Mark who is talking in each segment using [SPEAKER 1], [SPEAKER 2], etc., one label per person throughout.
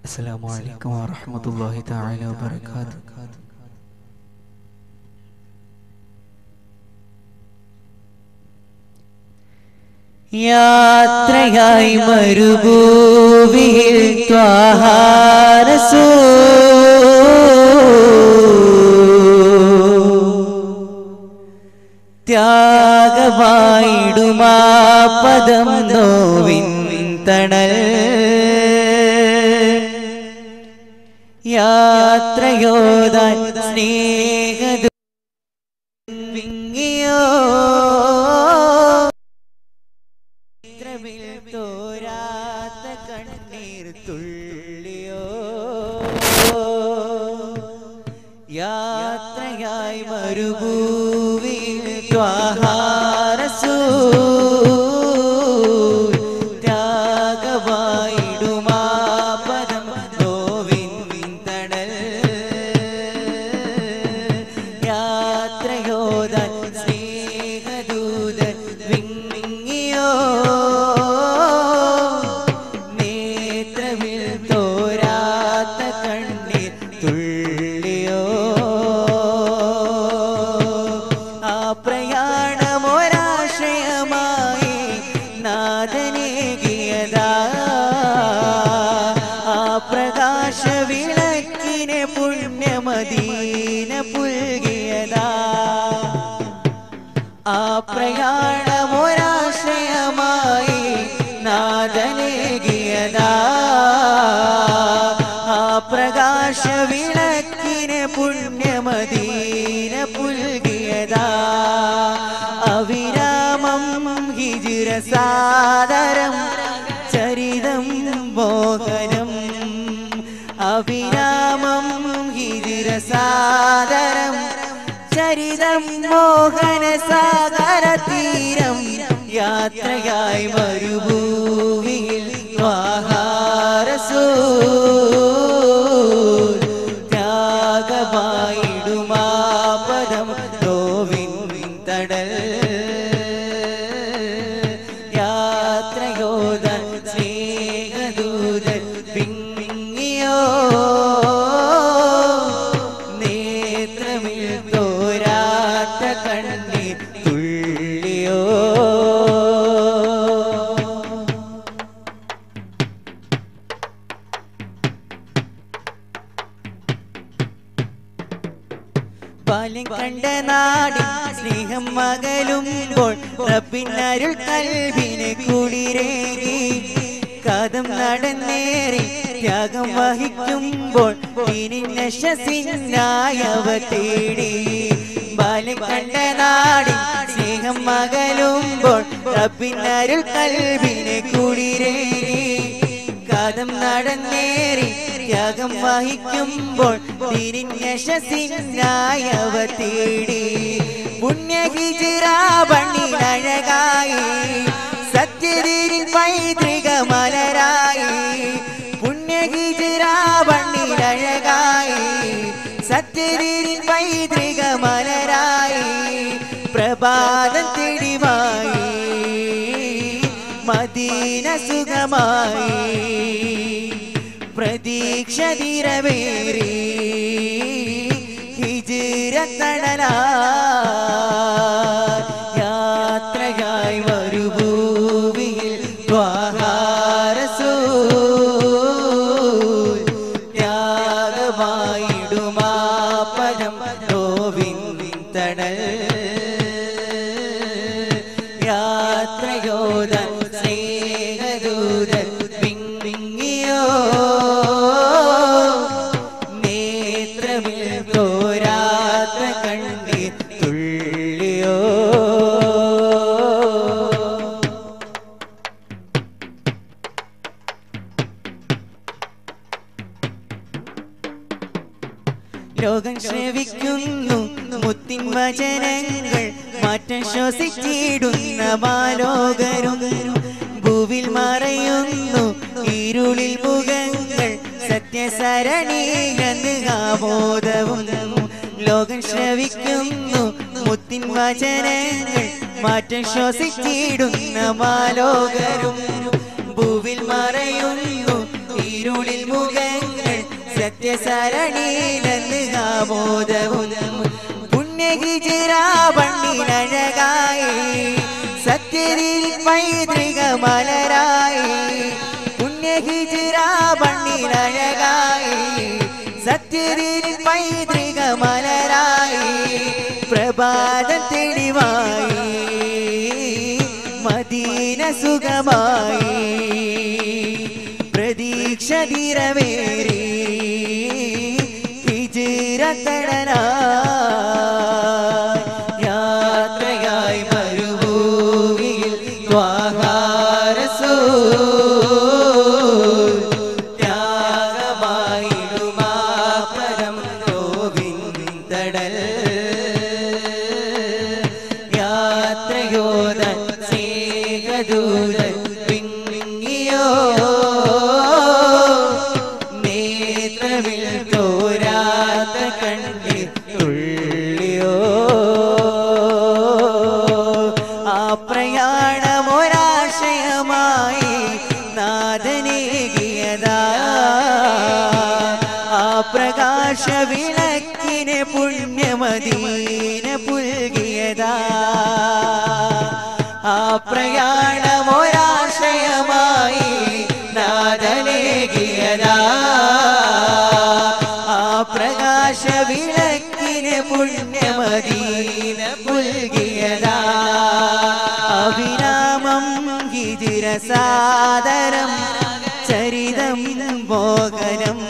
[SPEAKER 1] السلام عليكم ورحمة الله تعالى وبركاته
[SPEAKER 2] യാത്രയായി മരുഭൂവിയിൽ ത്വാഹാരസൂ ത്യാഗമായിടുമാ പദം നോവിൻ തണൽ യാത്രയോതാൻ സ്നേഹദു വിങ്ങിയോ ചിത്രമിൽ തോരാത്ത കണ്ണീർ തുള്ളിയോ യാത്രയായി മരുഭൂവിൽ ത്വാഹാരസൂ ത്യാഗമായിടുമാ പദം നോവിൻ തണൽ യാത്രയോതാൻ സ്നേഹദൂതൻ വിങ്ങിയോ നേത്രമിൽ തോരാത്ത കണ്ണീർ തുള്ളിയോ ആ പ്രയാണമൊരാശയമായി നാദനേകിയതാ ആ പ്രകാശ വിളക്കിനെ പുണ്യമദീന പുൽകിയതാ ആ പ്രയാണമൊരാശയമായി നാദനേകിയതാ ആ പ്രകാശ വിളക്കിന് പുണ്യമദീന പുൽകിയതാ അവിരാമം ഹിജിര സാദരം ചരിതം മോഹനം അവിരാമം ഹിജിര സാദരം ചരിതം മോഹന സാഗര തീരം യാത്രയായി മരുഭൂമിയിൽ ത്വാഹാരസൂ ത്യാഗമായിടുമാ പദം നോവിൻ തടൽ യാത്രയോധൻ സ്നേഹദൂതൻ വിങ്ങിയോ നേത്രമിൽ തോരാത്ത കണ്ണീർ തുള്ളിയോ ബാല്യം കണ്ട നാടിൻ സ്നേഹം മകലുമ്പോൾ റബ്ബിനരുൾ കൽവിനെ കുളിരേകി കഥം നടന്നേറി ത്യാഗം വഹിക്കുമ്പോൾ നശസിനായവ തേടി ബാല്യം കണ്ട നാടിൻ സ്നേഹം മകലുമ്പോൾ റബ്ബിനരുൾ കൽവിനെ കുളിരേകി കാതം നടന്നേറി ത്യാഗം വഹിക്കുമ്പോൾ തിരിഞ്ഞശസിനായവ തേടി പുണ്യഹിജിറാവണ്ണിനഴകായി സത്യതിരിൻ പൈതൃക മലരായി പുണ്യഹിജിറാവണ്ണിനഴകായി സത്യതിരിൻ പൈതൃക മലരായി പ്രഭാതം തെളിവായി മദീന സുഖമായി പ്രതീക്ഷ നിറവേറി ഹിജിര തണലാ യാത്രയായി മരുഭൂമിയിൽ ത്വാഹാരസൂ ത്യാഗമായിടുമാ പദം നോവിൻ തണൽ യാത്രയോധൻ സ്നേഹദൂതൻ വിങ്ങിയോ നേത്രമിൽ തോരാത്ത കണ്ണീർ തുള്ളിയോ ലോകം ശ്രവിക്കുന്നു മുത്തിൻ വചനങ്ങൾ മാറ്റം ശ്വസിച്ചിടുന്ന മാലോകരും ഭൂവിൽ മറയുന്നു ഇരുളിൽ മുഖങ്ങൾ സത്യസരണീയെന്ന് ആമോദവും ലോകം ശ്രവിക്കുന്നു മുത്തിൻ വചനങ്ങൾ മാറ്റം ശ്വസിച്ചിടുന്ന മാലോകരും ഭൂവിൽ മറയുന്നു ഇരുളിൽ മുഖങ്ങൾ സത്യസരണിയിലെന്ന് ആമോദവും പുണ്യഹിജിരാവണ്ണിനഴകായി സത്യരിൽ പൈതൃക മലരായി പുണ്യഹിജിരാവണ്ണിനഴകായി സത്യരിൽ പൈതൃക മലരായി പ്രഭാതം തെളിവായി മദീന സുഖമായി പ്രതീക്ഷ നിറവേറി ഹിജിറത്തടനാ യാത്രയായി മരുഭൂമിയിൽ ത്വാഹാരസൂ ത്യാഗമായിടുമാ പരം ഗോവിന്ദടൽ യാത്രയോദ സ്നേഹദൂര പിങ്ങിയോ നേത്രമിൽ തോരാത്ത കണ്ണിൽ തുള്ളിയോ ആ പ്രയാണമൊരാശയമായി നാദനേകിയതാ ആ പ്രകാശ വിളക്കിനെ പുണ്യമദീന പുൽകിയതാ ആ പ്രയാണമൊരാശയമായി നാദനേകിയതാ ആ പ്രകാശ വിളക്കിന് പുണ്യമദീന പുൽകിയതാ അവിരാമം ഹിജിരസാദരം ചരിതം മോഹനം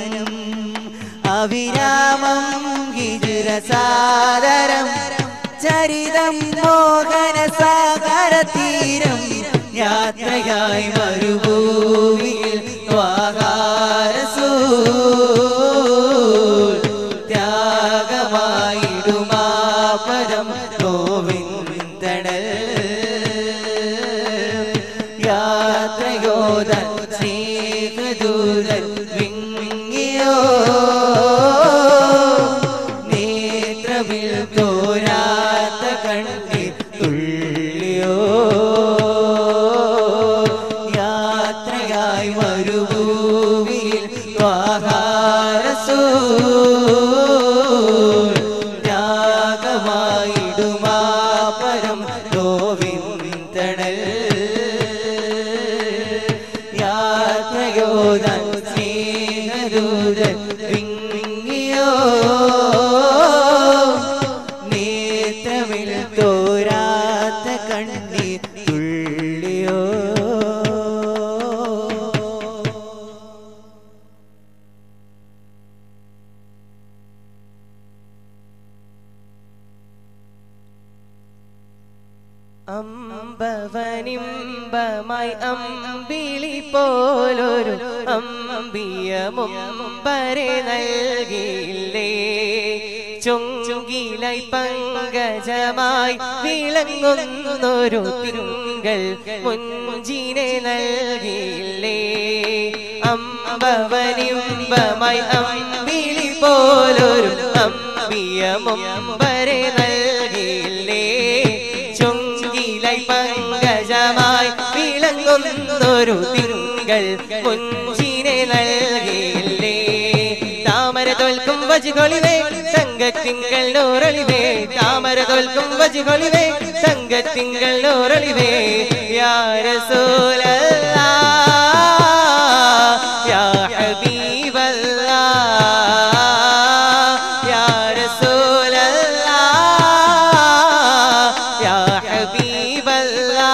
[SPEAKER 2] അവിരാമം ഹിജിരസാദരം ചരിതം മോഹന സാഗര തീരം യാത്രയായി മരുഭൂമിയിൽ ത്വാകാരസൂ ത്യാഗമായിടുമാ പരം ഗോവിന്ദടൽ യാത്രയോദ സ്നേഹദൂതൻ വിങ്ങിയോ നേത്രവിൽ തോരാത്ത കണ്ണിൽ തുള്ളിയോ യാത്രയായി മരുഭൂമിയിൽ ത്വാഹാരസൂ ത്യാഗമായിടുമാ പരം ഗോവിന്ദണൽ യാത്രയോദൻ സ്നേഹദൂതൻ വിങ്ങിയോ നേത്രമിൽ തോരാത്ത കണ്ണീർ തുള്ളിയോ
[SPEAKER 3] അമ്പവനിമ്പമായി അമ്പിളി പോലൊരു അമ്പിയമുമ്പരെ നൽകിയില്ലേ ചൊങ്കിലായി പങ്കജമായി വിളങ്ങുന്നൊരു തിങ്കൾ മുഞ്ചിനെ നൽകിയില്ലേ അമ്പവനിമ്പമായി അമ്പിളി പോലൊരു അമ്പിയമുമ്പരെ നൽകിയില്ലേ ചൊങ്കിലായി പങ്കജമായി വിളങ്ങുന്നൊരു തിങ്കൾ മുഞ്ചിനെ നൽകിയില്ലേ താമര തോൽക്കും വജുകൊളിവേ തങ്കത്തിങ്കൾ നോറളിവേ താമര തോൽക്കും വജുകൊളിവേ തങ്കത്തിങ്കൾ നോറളിവേ യാ റസൂലല്ലാ യാ ഹബീബല്ലാ യാ റസൂലല്ലാ യാ ഹബീബല്ലാ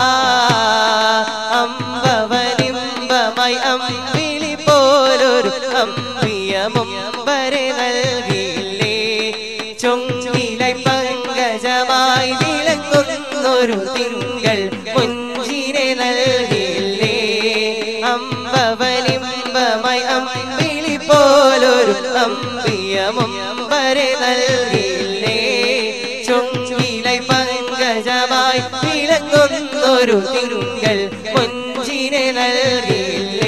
[SPEAKER 3] അമ്പവനിമ്പമായി അമ്പിളി പോലൊരു അമ്പിയമുമ്പരെ നൽകിയില്ലേ ചൊങ്കിലായി പങ്കജമായി വിളങ്ങുന്നൊരു തിങ്കൾ മുഞ്ചിനെ നൽകിയില്ലേ അമ്പവനിമ്പമായി അമ്പിളി പോലൊരു അമ്പിയമുമ്പരെ നൽകിയില്ലേ ചൊങ്കിലായി പങ്കജമായി വിളങ്ങുന്നൊരു തിങ്കൾ മുഞ്ചിനെ നൽകിയില്ലേ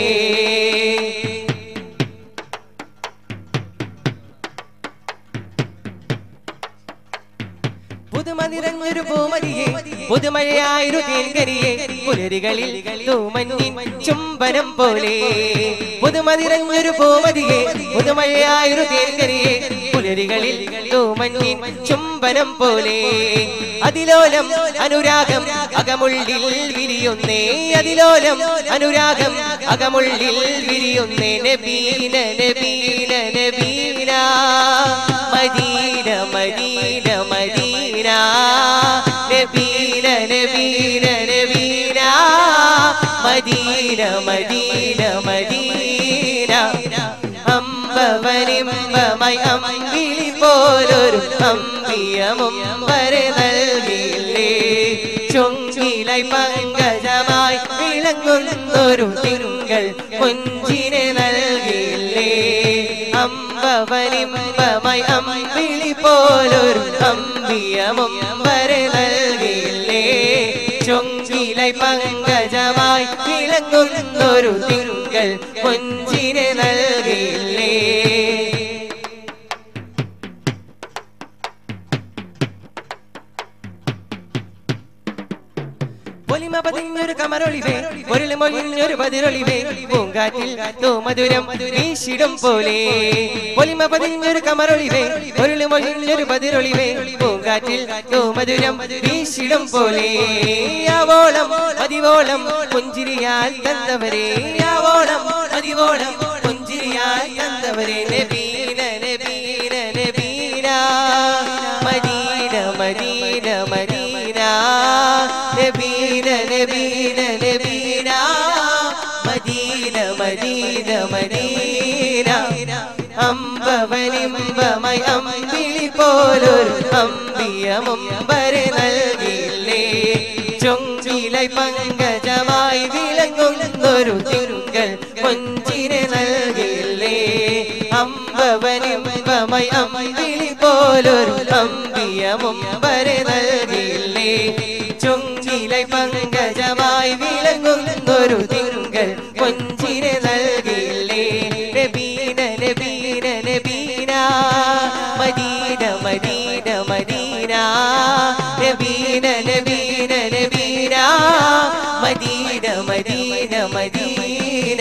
[SPEAKER 3] പുതുമ നിറഞ്ഞൊരു പൂമതിയെ പുതുമഴയായൊരു തേൻകരിയെ പുലരികളിൽ തൂമഞ്ഞിൻ ചുംബനം പോലെ പുതുമ നിറഞ്ഞൊരു പൂമതിയെ പുതുമഴയായൊരു തേൻകരിയെ പുലരികളിൽ തൂമഞ്ഞിൻ ചുംബനം പോലെ അതിലോലം അനുരാഗം അകമുള്ളിൽ വിരിയുന്നേ അതിലോലം അനുരാഗം അകമുള്ളിൽ വിരിയുന്നേ നബീന നബീന നബീന മദീന മദീന മദീന നബീന നബീന നബീന മദീന മദീന മദീന അമ്പവനിമ്പമായി അമ്പിളി പോലൊരു അമ്പിയമും വരെ നൽകിയില്ലേ ചൊങ്കിലായി പങ്കജമായി വിളങ്ങുന്നൊരു തിങ്കൾ കൊഞ്ചിനെ നൽകിയില്ലേ അമ്പവനിമ്പമായി അമ്പിളി പോലൊരു അമ്പിയമും വരെ നൽകിയില്ലേ ചൊങ്കിലായി പങ്കജമായി വിളങ്ങുന്നൊരു തിങ്കൾ കൊഞ്ചിനെ നൽകിയില്ലേ പൊലിമ പതിഞ്ഞൊരു കമറൊളിവേ ഒരു മൊഴിഞ്ഞൊരു പതിരൊളിവേ പൂങ്കാറ്റിൽ മധുരം വീശിടും പോലെ പൊലിമ പതിഞ്ഞൊരു കമറൊളിവേ ഒരു മൊഴിഞ്ഞൊരു പതിരൊളിവേ പൂങ്കാറ്റിൽ മധുരം വീശിടും പോലെ ആവോളം അതിവോളം പുഞ്ചിരിയാൽ തന്നവരെ ആവോളം അതിവോളം പുഞ്ചിരിയാൽ തന്നവരെ നബീന നബീന നബീന മദീന മദീന മദീന നബീന നബീന നബീന മദീന മദീന മദീന അമ്പവനിമ്പമയ അമ്പിളി പോലൊരു അമ്പിയമും വരെ നൽകില്ലേ ചൊങ്കിലായി പങ്കജമായി വിളങ്ങുന്നൊരു തിങ്കൾ കൊഞ്ചിനെ നൽകില്ലേ അമ്പവനിമ്പമയ അമ്പിളി പോലൊരു അമ്പിയമും വരെ നൽകില്ലേ ചൊങ്കിലായി പങ്കജമായി വിളങ്ങുന്നൊരു തിങ്കൾ കൊഞ്ചിനെ നൽകില്ലേ നബീന നബീന നബീന മദീന മദീന മദീന നബീന നബീന നബീന മദീന മദീന മദീന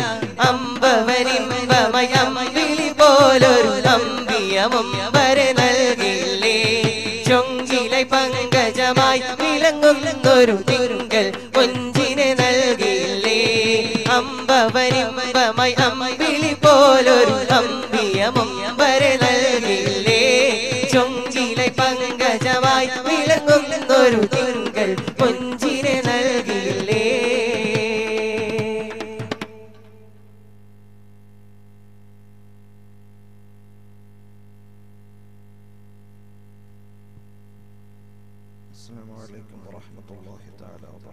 [SPEAKER 3] അമ്പവനിമ്പമയം വിളി പോലൊരു അമ്പിയമും വരെ നൽകില്ലേ ചൊങ്കിലെ പങ്കജമായി വിളങ്ങുന്നൊരു തിങ്കൾ കൊഞ്ചിനെ നൽകില്ലേ അമ്പവനിമ്പമായി അമ്പിളി പോലൊരു അമ്പിയമും വരെ നൽകില്ലേ ചൊങ്കിലെ പങ്കജമായി വിളങ്ങുന്നൊരു തിങ്കൾ കൊഞ്ചിനെ നൽകില്ലേ
[SPEAKER 4] السلام عليكم ورحمة الله تعالى وبركاته